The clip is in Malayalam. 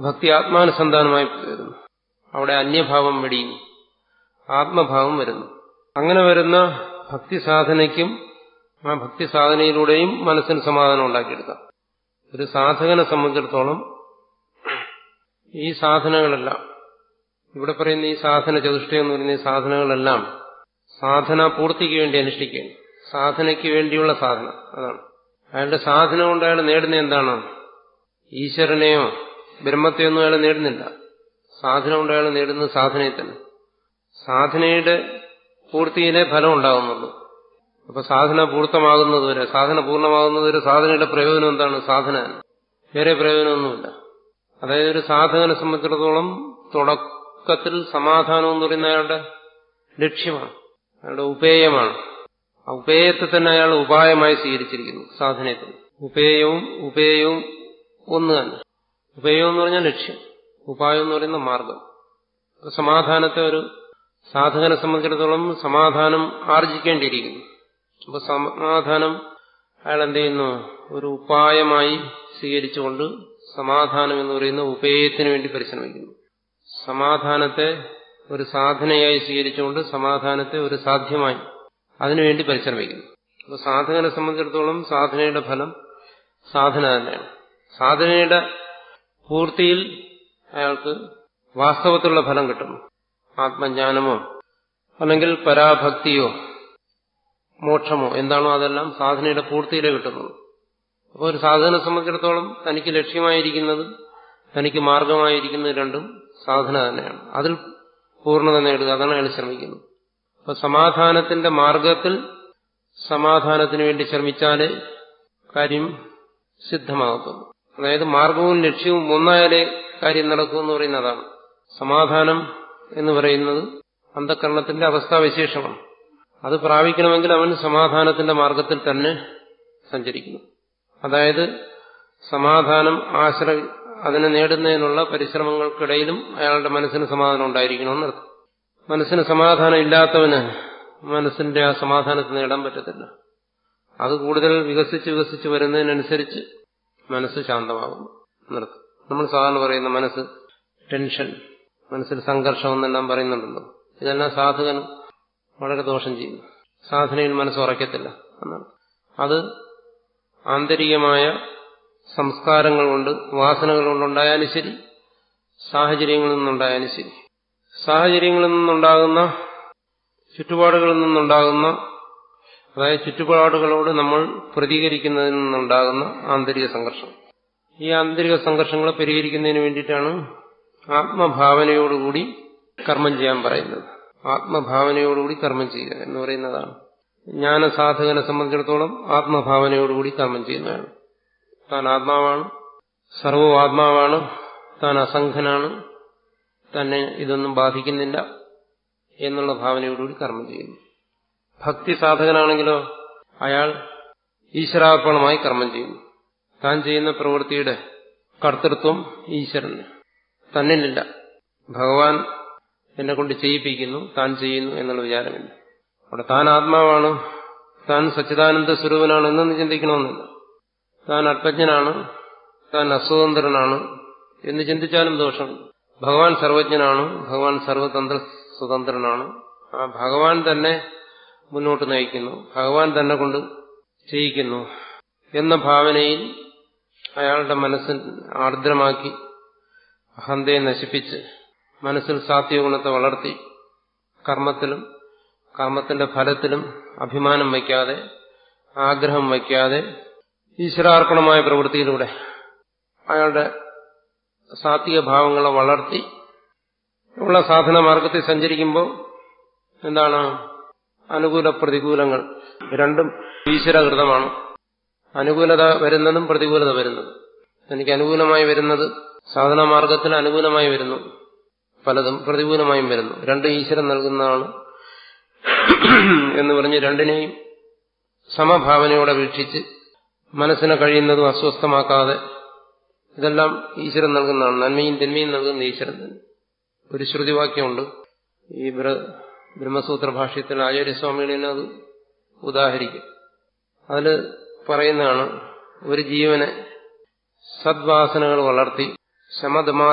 ഭക്തി ആത്മാനുസന്ധാനമായി വരുന്നു അവിടെ അന്യഭാവം വെടിയുന്നു ആത്മഭാവം വരുന്നു അങ്ങനെ വരുന്ന ഭക്തി സാധനയ്ക്കും ആ ഭക്തി സാധനയിലൂടെയും മനസ്സിന് സമാധാനം ഉണ്ടാക്കിയെടുക്കാം ഒരു സാധകനെ സംബന്ധിച്ചിടത്തോളം ഈ സാധനങ്ങളെല്ലാം ഇവിടെ പറയുന്ന ഈ സാധന ചതുഷ്ടയം എന്ന് പറയുന്ന ഈ സാധനങ്ങളെല്ലാം സാധന പൂർത്തിക്ക് വേണ്ടി അനുഷ്ഠിക്കുകയാണ് സാധനയ്ക്ക് വേണ്ടിയുള്ള സാധന അതാണ് അയാളുടെ സാധന കൊണ്ട് അയാൾ നേടുന്ന എന്താണ് ഈശ്വരനെയോ ബ്രഹ്മത്തെയോ ഒന്നും അയാൾ നേടുന്നില്ല സാധന കൊണ്ട് അയാൾ നേടുന്നത് സാധനയെ തന്നെ സാധനയുടെ പൂർത്തിയിലെ ഫലം ഉണ്ടാകുന്നുള്ളൂ അപ്പൊ സാധന പൂർത്തമാകുന്നതുവരെ സാധന പൂർണ്ണമാകുന്നതുവരെ സാധനയുടെ പ്രയോജനം എന്താണ് സാധന വേറെ പ്രയോജനമൊന്നുമില്ല അതായത് ഒരു സാധകനെ സംബന്ധിച്ചിടത്തോളം തുടക്കത്തിൽ സമാധാനം എന്ന് പറയുന്ന അയാളുടെ ലക്ഷ്യമാണ് അയാളുടെ ഉപേയമാണ് ആ ഉപേയത്തെ തന്നെ അയാൾ ഉപായമായി സ്വീകരിച്ചിരിക്കുന്നു സാധനത്തിൽ ഉപേയവും ഉപേയവും ഒന്ന് തന്നെ ഉപേയം എന്ന് പറഞ്ഞാൽ ലക്ഷ്യം ഉപായം എന്ന് പറയുന്ന മാർഗം സമാധാനത്തെ ഒരു സാധകനെ സംബന്ധിച്ചിടത്തോളം സമാധാനം ആർജിക്കേണ്ടിയിരിക്കുന്നു അപ്പൊ സമാധാനം അയാൾ എന്ത് ചെയ്യുന്നു ഒരു ഉപായമായി സ്വീകരിച്ചുകൊണ്ട് സമാധാനം എന്ന് പറയുന്ന ഉപേയത്തിന് വേണ്ടി പരിശ്രമിക്കുന്നു സമാധാനത്തെ ഒരു സാധനയായി സ്വീകരിച്ചുകൊണ്ട് സമാധാനത്തെ ഒരു സാധ്യമായി അതിനുവേണ്ടി പരിശ്രമിക്കുന്നു അപ്പൊ സാധകനെ സംബന്ധിച്ചിടത്തോളം സാധനയുടെ ഫലം സാധന തന്നെയാണ് സാധനയുടെ പൂർത്തിയിൽ അയാൾക്ക് വാസ്തവത്തിലുള്ള ഫലം കിട്ടുന്നു ആത്മജ്ഞാനമോ അല്ലെങ്കിൽ പരാഭക്തിയോ മോക്ഷമോ എന്താണോ അതെല്ലാം സാധനയുടെ പൂർത്തിയിലേ കിട്ടുന്നത് അപ്പോൾ ഒരു സാധകനെ സംബന്ധിച്ചിടത്തോളം തനിക്ക് ലക്ഷ്യമായിരിക്കുന്നത് തനിക്ക് മാർഗമായിരിക്കുന്നത് രണ്ടും സാധന തന്നെയാണ് അതിൽ പൂർണ്ണത നേടുക അതാണ് അയാൾ ശ്രമിക്കുന്നത് അപ്പൊ സമാധാനത്തിന്റെ മാർഗത്തിൽ സമാധാനത്തിന് വേണ്ടി ശ്രമിച്ചാലേ കാര്യം സിദ്ധമാകത്തുള്ളൂ അതായത് മാർഗവും ലക്ഷ്യവും ഒന്നായാലേ കാര്യം നടക്കുമെന്ന് പറയുന്ന അതാണ് സമാധാനം എന്ന് പറയുന്നത് അന്ധകരണത്തിന്റെ അവസ്ഥാവിശേഷമാണ് അത് പ്രാപിക്കണമെങ്കിൽ അവൻ സമാധാനത്തിന്റെ മാർഗത്തിൽ തന്നെ സഞ്ചരിക്കുന്നു അതായത് സമാധാനം ആശ്രയ അതിനെ നേടുന്നതിനുള്ള പരിശ്രമങ്ങൾക്കിടയിലും അയാളുടെ മനസ്സിന് സമാധാനം ഉണ്ടായിരിക്കണമെന്നർത്ഥം മനസ്സിന് സമാധാനം ഇല്ലാത്തവന് മനസ്സിന്റെ ആ സമാധാനത്തെ നേടാൻ പറ്റത്തില്ല അത് കൂടുതൽ വികസിച്ച് വികസിച്ച് വരുന്നതിനനുസരിച്ച് മനസ്സ് ശാന്തമാകുന്നു എന്നർത്ഥം നമ്മൾ സാധാരണ പറയുന്ന മനസ്സ് ടെൻഷൻ മനസ്സിൽ സംഘർഷം എന്നെല്ലാം പറയുന്നുണ്ടല്ലോ ഇതെല്ലാം സാധകന് വളരെ ദോഷം ചെയ്യുന്നു സാധനയിൽ മനസ്സ് ഉറയ്ക്കത്തില്ല എന്നാണ് അത് ആന്തരികമായ സംസ്കാരങ്ങൾ കൊണ്ട് വാസനകൾ കൊണ്ടുണ്ടായാലും ശരി സാഹചര്യങ്ങളിൽ നിന്നുണ്ടായാലും ശരി സാഹചര്യങ്ങളിൽ നിന്നുണ്ടാകുന്ന ചുറ്റുപാടുകളിൽ നിന്നുണ്ടാകുന്ന അതായത് ചുറ്റുപാടുകളോട് നമ്മൾ പ്രതികരിക്കുന്നതിൽ നിന്നുണ്ടാകുന്ന ആന്തരിക സംഘർഷം ഈ ആന്തരിക സംഘർഷങ്ങളെ പരിഹരിക്കുന്നതിന് വേണ്ടിയിട്ടാണ് ആത്മഭാവനയോടുകൂടി കർമ്മം ചെയ്യാൻ പറയുന്നത് ആത്മഭാവനയോടുകൂടി കർമ്മം ചെയ്യുക എന്ന് പറയുന്നതാണ് ജ്ഞാനസാധകനെ സംബന്ധിച്ചിടത്തോളം ആത്മഭാവനയോടുകൂടി കർമ്മം ചെയ്യുന്നതാണ് താൻ ആത്മാവാണ് സർവവും ആത്മാവാണ് താൻ അസംഖനാണ് തന്നെ ഇതൊന്നും ബാധിക്കുന്നില്ല എന്നുള്ള ഭാവനയോടുകൂടി കർമ്മം ചെയ്യുന്നു ഭക്തി സാധകനാണെങ്കിലോ അയാൾ ഈശ്വരാർപ്പണമായി കർമ്മം ചെയ്യുന്നു താൻ ചെയ്യുന്ന പ്രവൃത്തിയുടെ കർത്തൃത്വം ഈശ്വരന് തന്നിലില്ല ഭഗവാൻ എന്നെ കൊണ്ട് ചെയ്യിപ്പിക്കുന്നു താൻ ചെയ്യുന്നു എന്നുള്ള വിചാരമില്ല അവിടെ താൻ ആത്മാവാണ് താൻ സച്ചിദാനന്ദ സ്വരൂപനാണ് എന്നൊന്നും ചിന്തിക്കണമെന്നില്ല താൻ അല്പജ്ഞനാണ് താൻ അസ്വതന്ത്രനാണ് എന്ന് ചിന്തിച്ചാലും ദോഷമില്ല ഭഗവാൻ സർവജ്ഞനാണ് ഭഗവാൻ സർവതന്ത്ര സ്വതന്ത്രനാണ് ആ ഭഗവാൻ തന്നെ മുന്നോട്ട് നയിക്കുന്നു ഭഗവാൻ തന്നെ കൊണ്ട് ചെയ്യിക്കുന്നു എന്ന ഭാവനയിൽ അയാളുടെ മനസ്സിൽ ആർദ്രമാക്കി അഹന്തയെ നശിപ്പിച്ച് മനസ്സിൽ സാത്വിക ഗുണത്തെ വളർത്തി കർമ്മത്തിലും കർമ്മത്തിന്റെ ഫലത്തിലും അഭിമാനം വയ്ക്കാതെ ആഗ്രഹം വയ്ക്കാതെ ഈശ്വരാർപ്പണമായ പ്രവൃത്തിയിലൂടെ അയാളുടെ സാത്വിക ഭാവങ്ങളെ വളർത്തി ഉള്ള സാധന മാർഗത്തിൽ സഞ്ചരിക്കുമ്പോൾ എന്താണ് അനുകൂല പ്രതികൂലങ്ങൾ രണ്ടും ഈശ്വരകൃതമാണ് അനുകൂലത വരുന്നതും പ്രതികൂലത വരുന്നതും എനിക്ക് അനുകൂലമായി വരുന്നത് സാധന മാർഗത്തിൽ അനുകൂലമായി വരുന്നു പലതും പ്രതികൂലമായും വരുന്നു രണ്ടും ഈശ്വരൻ നൽകുന്നതാണ് എന്ന് പറഞ്ഞ് രണ്ടിനെയും സമഭാവനയോടെ വീക്ഷിച്ച് മനസ്സിനെ കഴിയുന്നതും അസ്വസ്ഥമാക്കാതെ ഇതെല്ലാം ഈശ്വരൻ നൽകുന്നതാണ് നന്മയും തിന്മയും നൽകുന്ന ഈശ്വരൻ തന്നെ ഒരു ശ്രുതിവാക്യമുണ്ട് ഈ ബ്രഹ്മസൂത്ര ഭാഷ്യത്തിൽ ആചാര്യസ്വാമികളിനെ അത് ഉദാഹരിക്കും അതിൽ പറയുന്നതാണ് ഒരു ജീവനെ സദ്വാസനകൾ വളർത്തി ശമതമാ